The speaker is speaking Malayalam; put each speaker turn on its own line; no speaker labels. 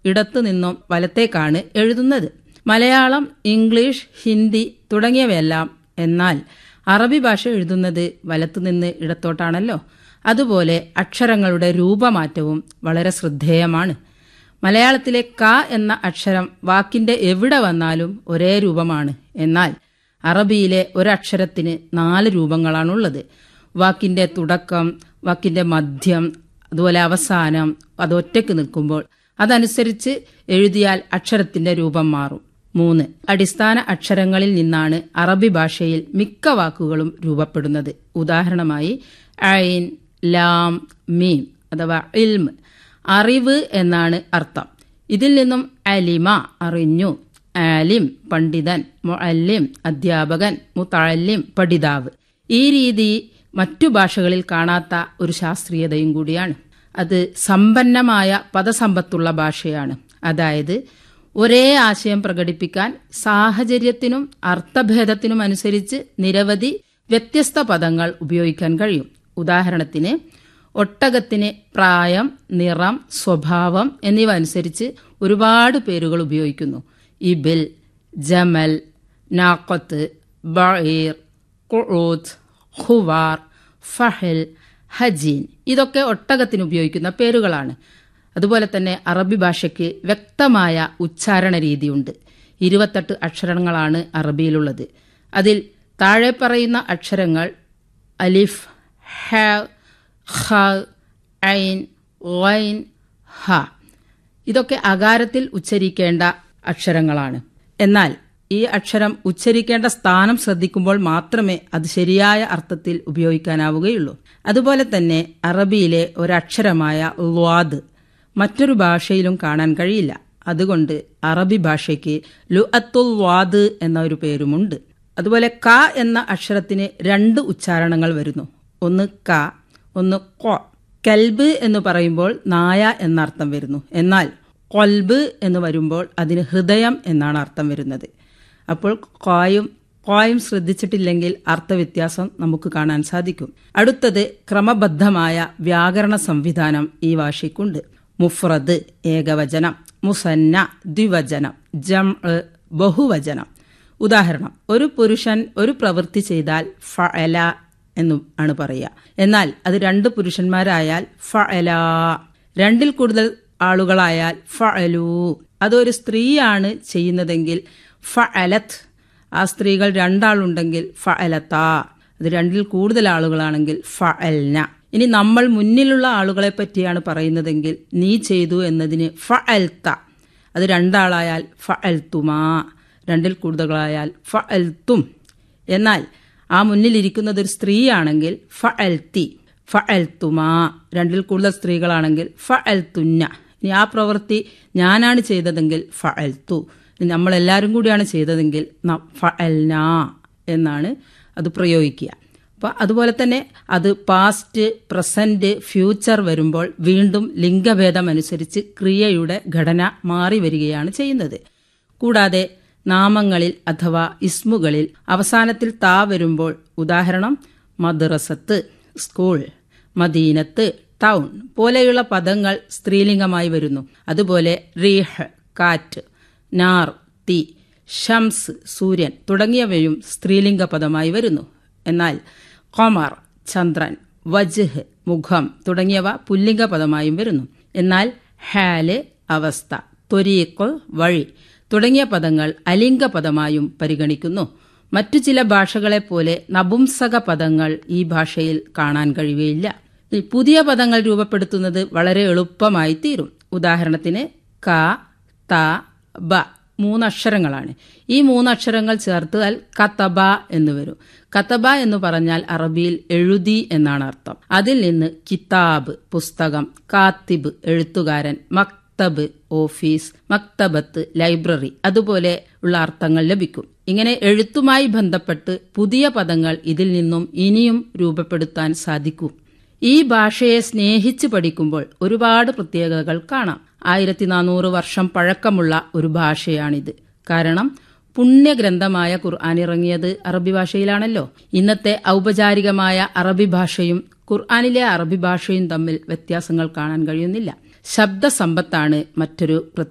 ഇടത്തു നിന്നും വലത്തേക്കാണ് എഴുതുന്നത് മലയാളം ഇംഗ്ലീഷ് ഹിന്ദി തുടങ്ങിയവയെല്ലാം എന്നാൽ അറബി ഭാഷ എഴുതുന്നത് വലത്തുനിന്ന് ഇടത്തോട്ടാണല്ലോ അതുപോലെ അക്ഷരങ്ങളുടെ രൂപമാറ്റവും വളരെ ശ്രദ്ധേയമാണ് മലയാളത്തിലെ ക എന്ന അക്ഷരം വാക്കിന്റെ എവിടെ വന്നാലും ഒരേ രൂപമാണ് എന്നാൽ അറബിയിലെ ഒരക്ഷരത്തിന് നാല് രൂപങ്ങളാണുള്ളത് വാക്കിന്റെ തുടക്കം വാക്കിന്റെ മധ്യം അതുപോലെ അവസാനം അത് ഒറ്റയ്ക്ക് നിൽക്കുമ്പോൾ അതനുസരിച്ച് എഴുതിയാൽ അക്ഷരത്തിന്റെ രൂപം മാറും മൂന്ന് അടിസ്ഥാന അക്ഷരങ്ങളിൽ നിന്നാണ് അറബി ഭാഷയിൽ മിക്ക വാക്കുകളും രൂപപ്പെടുന്നത് ഉദാഹരണമായി ഐൻ ലാം മീം അഥവാ ഇൽമ് അറിവ് എന്നാണ് അർത്ഥം ഇതിൽ നിന്നും അലിമ അറിഞ്ഞു ആലിം പണ്ഡിതൻ മുഅല്ലിം അധ്യാപകൻ മുത്തല്ലിം പഠിതാവ് ഈ രീതി മറ്റു ഭാഷകളിൽ കാണാത്ത ഒരു ശാസ്ത്രീയതയും കൂടിയാണ് അത് സമ്പന്നമായ പദസമ്പത്തുള്ള ഭാഷയാണ് അതായത് ഒരേ ആശയം പ്രകടിപ്പിക്കാൻ സാഹചര്യത്തിനും അർത്ഥഭേദത്തിനും അനുസരിച്ച് നിരവധി വ്യത്യസ്ത പദങ്ങൾ ഉപയോഗിക്കാൻ കഴിയും ഉദാഹരണത്തിന് ഒട്ടകത്തിന് പ്രായം നിറം സ്വഭാവം എന്നിവ അനുസരിച്ച് ഒരുപാട് പേരുകൾ ഉപയോഗിക്കുന്നു ഇബിൽ ജമൽ നാക്കത്ത് ബീർ ഖുഊത്ത് ഖുവാർ ഫഹൽ ഹജീൻ ഇതൊക്കെ ഒട്ടകത്തിന് ഉപയോഗിക്കുന്ന പേരുകളാണ് അതുപോലെ തന്നെ അറബി ഭാഷയ്ക്ക് വ്യക്തമായ ഉച്ചാരണ രീതിയുണ്ട് ഇരുപത്തെട്ട് അക്ഷരങ്ങളാണ് അറബിയിലുള്ളത് അതിൽ താഴെ പറയുന്ന അക്ഷരങ്ങൾ അലിഫ് ഹ ഖ ഐൻ വൈൻ ഹ ഇതൊക്കെ അകാരത്തിൽ ഉച്ചരിക്കേണ്ട അക്ഷരങ്ങളാണ് എന്നാൽ ഈ അക്ഷരം ഉച്ചരിക്കേണ്ട സ്ഥാനം ശ്രദ്ധിക്കുമ്പോൾ മാത്രമേ അത് ശരിയായ അർത്ഥത്തിൽ ഉപയോഗിക്കാനാവുകയുള്ളൂ അതുപോലെ തന്നെ അറബിയിലെ ഒരക്ഷരമായ ൽവാദ് മറ്റൊരു ഭാഷയിലും കാണാൻ കഴിയില്ല അതുകൊണ്ട് അറബി ഭാഷയ്ക്ക് ലു അത്തുൽ വാദ് എന്ന ഒരു പേരുമുണ്ട് അതുപോലെ ക എന്ന അക്ഷരത്തിന് രണ്ട് ഉച്ചാരണങ്ങൾ വരുന്നു ഒന്ന് ക ഒന്ന് കൊ കൽബ് എന്ന് പറയുമ്പോൾ നായ എന്നർത്ഥം വരുന്നു എന്നാൽ കൊൽബ് എന്ന് വരുമ്പോൾ അതിന് ഹൃദയം എന്നാണ് അർത്ഥം വരുന്നത് അപ്പോൾ കോയും കോയും ശ്രദ്ധിച്ചിട്ടില്ലെങ്കിൽ അർത്ഥവ്യത്യാസം നമുക്ക് കാണാൻ സാധിക്കും അടുത്തത് ക്രമബദ്ധമായ വ്യാകരണ സംവിധാനം ഈ ഭാഷയ്ക്കുണ്ട് മുഫ്രദ് ഏകവചനം മുസന്ന ദ്വിവചനം ജം ബഹുവചനം ഉദാഹരണം ഒരു പുരുഷൻ ഒരു പ്രവൃത്തി ചെയ്താൽ ഫഅല എന്നും ആണ് പറയുക എന്നാൽ അത് രണ്ട് പുരുഷന്മാരായാൽ ഫഅല രണ്ടിൽ കൂടുതൽ ആളുകളായാൽ ഫഅലു അതൊരു സ്ത്രീയാണ് ചെയ്യുന്നതെങ്കിൽ ഫഅലത്ത് ആ സ്ത്രീകൾ രണ്ടാളുണ്ടെങ്കിൽ ഫഅലത്ത അത് രണ്ടിൽ കൂടുതൽ ആളുകളാണെങ്കിൽ ഫഅൽന ഇനി നമ്മൾ മുന്നിലുള്ള ആളുകളെ പറ്റിയാണ് പറയുന്നതെങ്കിൽ നീ ചെയ്തു എന്നതിന് ഫഅൽത്ത അത് രണ്ടാളായാൽ ഫഅൽത്തുമാ രണ്ടിൽ കൂടുതലായാൽ ഫഅൽത്തും എന്നാൽ ആ മുന്നിലിരിക്കുന്നത് ഒരു സ്ത്രീയാണെങ്കിൽ ഫഅൽത്തി ഫഅൽത്തുമാ രണ്ടിൽ കൂടുതൽ സ്ത്രീകളാണെങ്കിൽ ഫഅൽത്തുന്ന ഇനി ആ പ്രവൃത്തി ഞാനാണ് ചെയ്തതെങ്കിൽ ഫഅൽത്തു നമ്മളെല്ലാവരും കൂടിയാണ് ചെയ്തതെങ്കിൽ ഫഅൽന എന്നാണ് അത് പ്രയോഗിക്കുക അപ്പോൾ അതുപോലെ തന്നെ അത് പാസ്റ്റ് പ്രസന്റ് ഫ്യൂച്ചർ വരുമ്പോൾ വീണ്ടും ലിംഗഭേദം അനുസരിച്ച് ക്രിയയുടെ ഘടന മാറി വരികയാണ് ചെയ്യുന്നത് കൂടാതെ നാമങ്ങളിൽ അഥവാ ഇസ്മുകളിൽ അവസാനത്തിൽ താ വരുമ്പോൾ ഉദാഹരണം മദ്രസത്ത് സ്കൂൾ മദീനത്ത് ടൗൺ പോലെയുള്ള പദങ്ങൾ സ്ത്രീലിംഗമായി വരുന്നു അതുപോലെ റീഹ് കാറ്റ് നാർ തീ ഷംസ് സൂര്യൻ തുടങ്ങിയവയും സ്ത്രീലിംഗ പദമായി വരുന്നു എന്നാൽ കൊമർ ചന്ദ്രൻ വജ്ഹ് മുഖം തുടങ്ങിയവ പുല്ലിംഗ പദമായും വരുന്നു എന്നാൽ ഹാല് അവസ്ഥ ത്വരീഖ് വഴി തുടങ്ങിയ പദങ്ങൾ അലിംഗ പദമായും പരിഗണിക്കുന്നു മറ്റു ചില ഭാഷകളെപ്പോലെ നപുംസക പദങ്ങൾ ഈ ഭാഷയിൽ കാണാൻ കഴിയുകയില്ല പുതിയ പദങ്ങൾ രൂപപ്പെടുത്തുന്നത് വളരെ എളുപ്പമായി തീരും ഉദാഹരണത്തിന് ക ത ബ മൂന്നക്ഷരങ്ങളാണ് ഈ മൂന്നക്ഷരങ്ങൾ ചേർത്താൽ കത്തബ എന്ന് വരും കത്തബ എന്ന് പറഞ്ഞാൽ അറബിയിൽ എഴുതി എന്നാണ് അർത്ഥം അതിൽ നിന്ന് കിതാബ് പുസ്തകം കാത്തിബ് എഴുത്തുകാരൻ മക്തബ് ഓഫീസ് മക്തബത്ത് ലൈബ്രറി അതുപോലെ ഉള്ള അർത്ഥങ്ങൾ ലഭിക്കും ഇങ്ങനെ എഴുത്തുമായി ബന്ധപ്പെട്ട് പുതിയ പദങ്ങൾ ഇതിൽ നിന്നും ഇനിയും രൂപപ്പെടുത്താൻ സാധിക്കും ഈ ഭാഷയെ സ്നേഹിച്ച് പഠിക്കുമ്പോൾ ഒരുപാട് പ്രത്യേകതകൾ കാണാം ആയിരത്തി നാനൂറ് വർഷം പഴക്കമുള്ള ഒരു ഭാഷയാണിത് കാരണം പുണ്യഗ്രന്ഥമായ ഖുർആൻ ഇറങ്ങിയത് അറബി ഭാഷയിലാണല്ലോ ഇന്നത്തെ ഔപചാരികമായ അറബി ഭാഷയും ഖുർആാനിലെ അറബി ഭാഷയും തമ്മിൽ വ്യത്യാസങ്ങൾ കാണാൻ കഴിയുന്നില്ല ശബ്ദസമ്പത്താണ് മറ്റൊരു